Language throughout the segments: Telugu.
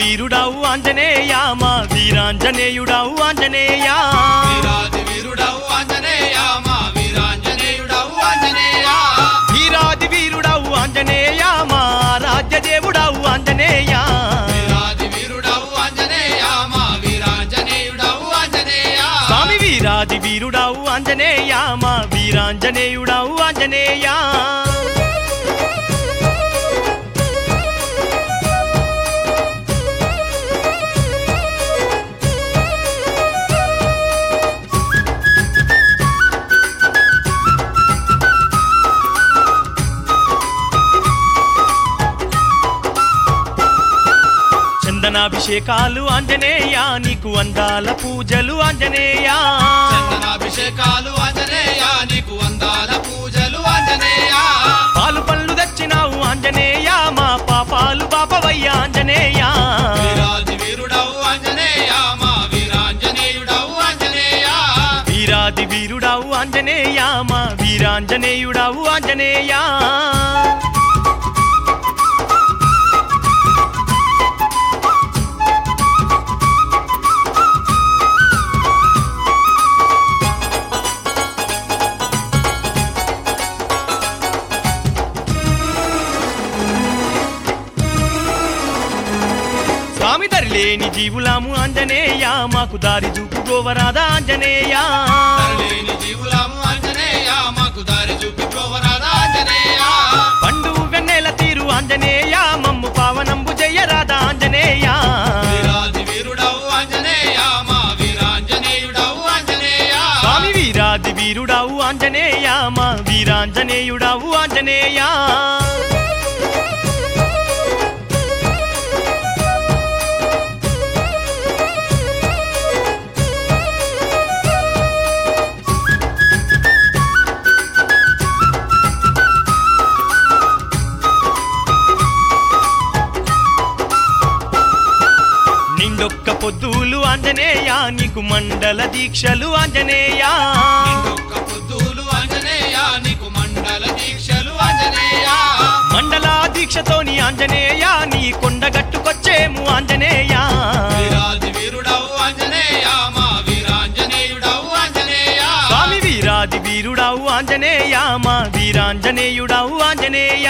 వీరుడవు ఆంజనేయ మా వీరాంజనేయుడవు ఆంజనేయ వీరాది వీరుడవు ఆంజనేయ మా వీరాంజనేయుడవు ఆంజనేయ వీరాది వీరుడవు ఆంజనేయ మా రాజ్య దేవుడవు ఆంజనేయ వీరాది వీరుడవు ఆంజనేయ మా వీరాంజనేయుడవు ఆంజనేయ స్వామి వీరాది వీరుడవు ఆంజనేయ మా వీరాంజనేయుడవు ఆంజనేయ చందనాభిషేకాలు ఆంజనేయ నీకు అందాల పూజలు ఆంజనేయ చందనాభిషేకాలు ఆంజనేయ నీకు వందాల పూజలు ఆంజనేయ పాలు పళ్ళు తెచ్చినావు ఆంజనేయ మా పాపాలు పాపవయ్య ఆంజనేయ వీరాది వీరుడవు ఆంజనేయ మా వీరాంజనేయుడవు ఆంజనేయ వీరాది వీరుడవు ఆంజనేయ మా వీరాంజనేయుడవు ఆంజనేయ స్వామి దరిలేని జీవులాము ఆంజనేయ మాకు దారి చూపు గోవరాధా ఆంజనేయ తరలేని జీవులము ఆంజనేయ మాకు దారి చూపి ప్రోవరాద ఆంజనేయ పండు వెన్నెల తీరు ఆంజనేయ మమ్ము పావనంబు జయరాధా ఆంజనేయ వీరాది వీరుడవు ఆంజనేయ మా వీరాంజనేయుడవు ఆంజనేయ స్వామి వీరాది వీరుడవు ఆంజనేయ మా వీరాంజనేయుడవు ఆంజనేయ నిండొక్క పొద్దులు ఆంజనేయ నీకు మండల దీక్షలు ఆంజనేయ నిండొక్క పొద్దులు ఆంజనేయ నీకు మండల దీక్షలు ఆంజనేయ మండల దీక్షతోని ఆంజనేయ నీ కొండగట్టుకొచ్చేము ఆంజనేయ వీరాది వీరుడవు ఆంజనేయ మా వీరాంజనేయుడవు ఆంజనేయ స్వామి వీరాది వీరుడవు ఆంజనేయ మా వీరాంజనేయుడవు ఆంజనేయ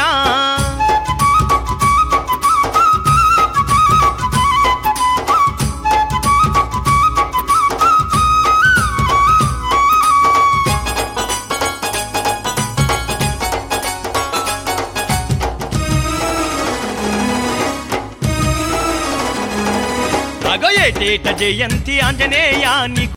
అగ ఏటేట జయంతి ఆంజనేయ నీకు